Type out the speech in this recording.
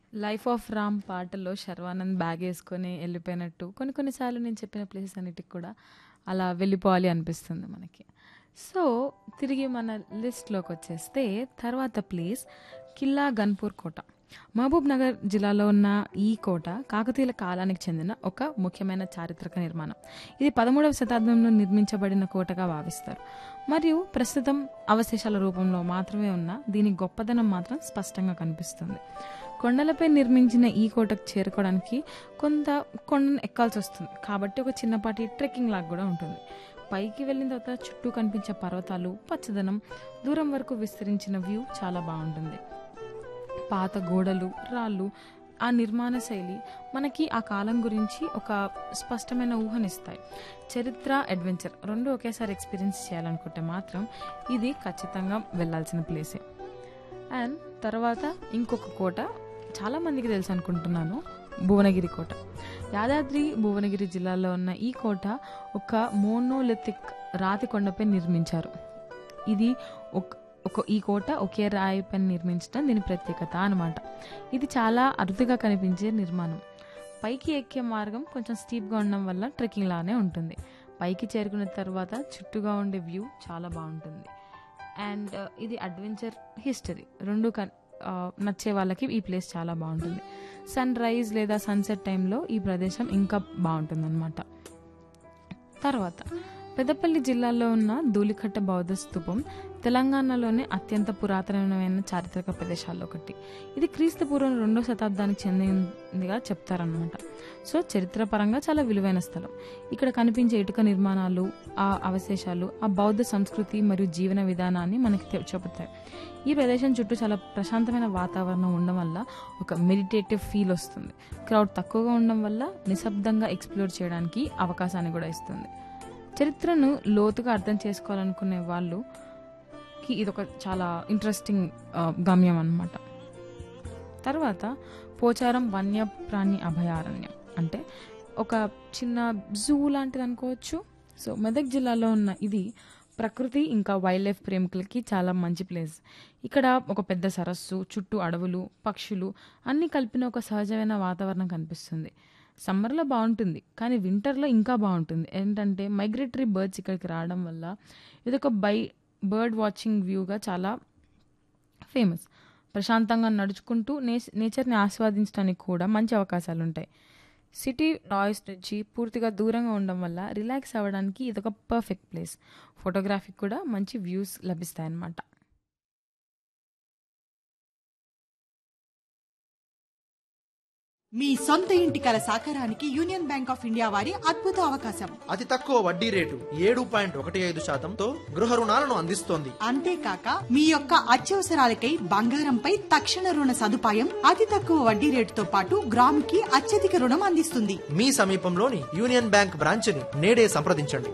'Life of Ram' పాటలో Sharwanand bag యేసుకొని ఎళ్ళిపోయినట్టు కొన్ని కొన్ని సార్లు నేను చెప్పిన ప్లేసెస్ అన్నిటికి కూడా అలా వెళ్ళిపోవాలి అనిపిస్తుంది మనకి. సో, తిరిగి మన లిస్ట్‌లోకొచ్చేస్తే తర్వాత ప్లేస్ కిల్లా గన్పూర్ కోట. మహబూబ్ నగర్ జిల్లాలో ఉన్న ఈ కోట కాకతీయుల కాలానికి చెందిన ఒక ముఖ్యమైన చారిత్రక నిర్మాణం. ఇది 13వ శతాబ్దంలో నిర్మించబడిన కోటగా భావిస్తారు. మరియు ప్రస్తుతం అవశేషాల రూపంలో మాత్రమే ఉన్న దీని గొప్పదనం మాత్రం స్పష్టంగా కనిపిస్తుంది. కొండలపై నిర్మించిన ఈ కోటకు చేరుకోవడానికి కొంత కొండను ఎక్కాల్సొస్తుంది. కాబట్టి ఒక చిన్నపాటి ట్రెక్కింగ్ లాగా గూడా ఉంటుంది. పైకి వెళ్ళిన తర్వాత చుట్టూ కనిపించే పర్వతాలు, పచ్చదనం, దూరం వరకు విస్తరించిన వ్యూ చాలా బావుంటుంది. పాత గోడలు, రాళ్ళు, ఆ నిర్మాణ శైలి మనకి ఆ కాలం గురించి ఒక స్పష్టమైన ఊహనిస్తాయి. చరిత్ర, అడ్వెంచర్ రెండూ ఒకేసారి ఎక్స్‌పీరియన్స్ చేయాలనుకుంటే మాత్రం ఇది ఖచ్చితంగా వెళ్ళాల్సిన ప్లేసే. అండ్ తర్వాత ఇంకొక కోట చాలా మందికి తెలుసనుకుంటున్నాను. భువనగిరి కోట. యాదాద్రి, భువనగిరి జిల్లాలో ఉన్న ఈ కోట ఒక మోనోలిథిక్ రాతి కొండపై నిర్మించారు. ఇది ఒక్ ఒక ఈ కోట ఒకే రాయిపై నిర్మించడం దీని ప్రత్యేకత అనమాట. ఇది చాలా అరుదుగా కనిపించే నిర్మాణం. పైకి ఎక్కే మార్గం కొంచెం స్టీప్‌గా ఉండడం వల్ల ట్రెక్కింగ్ లానే ఉంటుంది. పైకి చేరుకున్న తర్వాత చుట్టూగా ఉండే వ్యూ చాలా బావుంటుంది. అండ్ ఇది అడ్వెంచర్, హిస్టరీ రెండూ కన్ ఆహ్, నచ్చే వాళ్ళకి ఈ ప్లేస్ చాలా బావుంటుంది. సన్‌రైజ్ లేదా సన్‌సెట్ టైంలో ఈ ప్రదేశం ఇంకా బావుంటుందనమాట. తర్వాత పెద్దపల్లి జిల్లాలో ఉన్న ధూళికట్ట బౌద్ధ స్తూపం తెలంగాణలోనే అత్యంత పురాతనమైన చారిత్రక ప్రదేశాల్లో ఒకటి. ఇది క్రీస్తు పూర్వం రెండో శతాబ్దానికి చెందిందిగా చెప్తారనమాట. సో, చరిత్రపరంగా చాలా విలువైన స్థలం. ఇక్కడ కనిపించే ఇటుక నిర్మాణాలు, ఆ అవశేషాలు ఆ బౌద్ధ సంస్కృతి మరియు జీవన విధానాన్ని మనకి తె చెబుతాయి. ఈ ప్రదేశం చుట్టూ చాలా ప్రశాంతమైన వాతావరణం ఉండడం వల్ల ఒక మెడిటేటివ్ ఫీల్ వస్తుంది. క్రౌడ్ తక్కువగా ఉండడం వల్ల నిశ్శబ్దంగా ఎక్స్‌ప్లోర్ చేయడానికి అవకాశాన్ని గూడా ఇస్తుంది. చరిత్రను లోతుగా అర్థం చేసుకోవాలనుకునే వాళ్ళుకి ఇదొక చాలా ఇంట్రెస్టింగ్ ఆహ్, గమ్యం అనమాట. తర్వాత పోచారం వన్యప్రాణి అభయారణ్యం. అంటే ఒక చిన్న జూ లాంటిదనుకోవచ్చు. సో, మెదక్ జిల్లాలో ఉన్న ఇది ప్రకృతి ఇంకా వైల్డ్ లైఫ్ ప్రేమికులకి చాలా మంచి ప్లేస్. ఇక్కడ ఒక పెద్ద సరస్సు, చుట్టూ అడవులు, పక్షులు అన్నీ కలిపిన ఒక సహజమైన వాతావరణం కనిపిస్తుంది. సమ్మర్‌లో బావుంటుంది. కానీ వింటర్‌లో ఇంకా బావుంటుంది. ఏంటంటే మైగ్రేటరీ బర్డ్స్ ఇక్కడికి రావడం వల్ల ఇదొక బై బర్డ్ వాచింగ్ వ్యూగా చాలా ఫేమస్. ప్రశాంతంగా నడుచుకుంటూ నేస్ నేచర్‌ని ఆస్వాదించడానికి కూడా మంచి అవకాశాలుంటాయి. సిటీ నాయిస్ నుంచి పూర్తిగా దూరంగా ఉండడం వల్ల రిలాక్స్ అవ్వడానికి ఇదొక పర్ఫెక్ట్ ప్లేస్. ఫోటోగ్రఫీకి కూడా మంచి వ్యూస్ లభిస్తాయన్నమాట. మీ సొంత ఇంటి కల సాకారానికి యూనియన్ బ్యాంక్ ఆఫ్ ఇండియా వారి అద్భుత అవకాశం అతి తక్కువ వడ్డీ రేటు ఏడు పాయింట్ ఒకటి ఐదు శాతంతో గృహ రుణాలను అందిస్తోంది అంతేకాక మీ యొక్క అత్యవసరాలకై బంగారంపై తక్షణ రుణ సదుపాయం అతి తక్కువ వడ్డీ రేటుతో పాటు గ్రాముకి అత్యధిక రుణం అందిస్తుంది మీ సమీపంలోని యూనియన్ బ్యాంక్ బ్రాంచ్ని నేడే సంప్రదించండి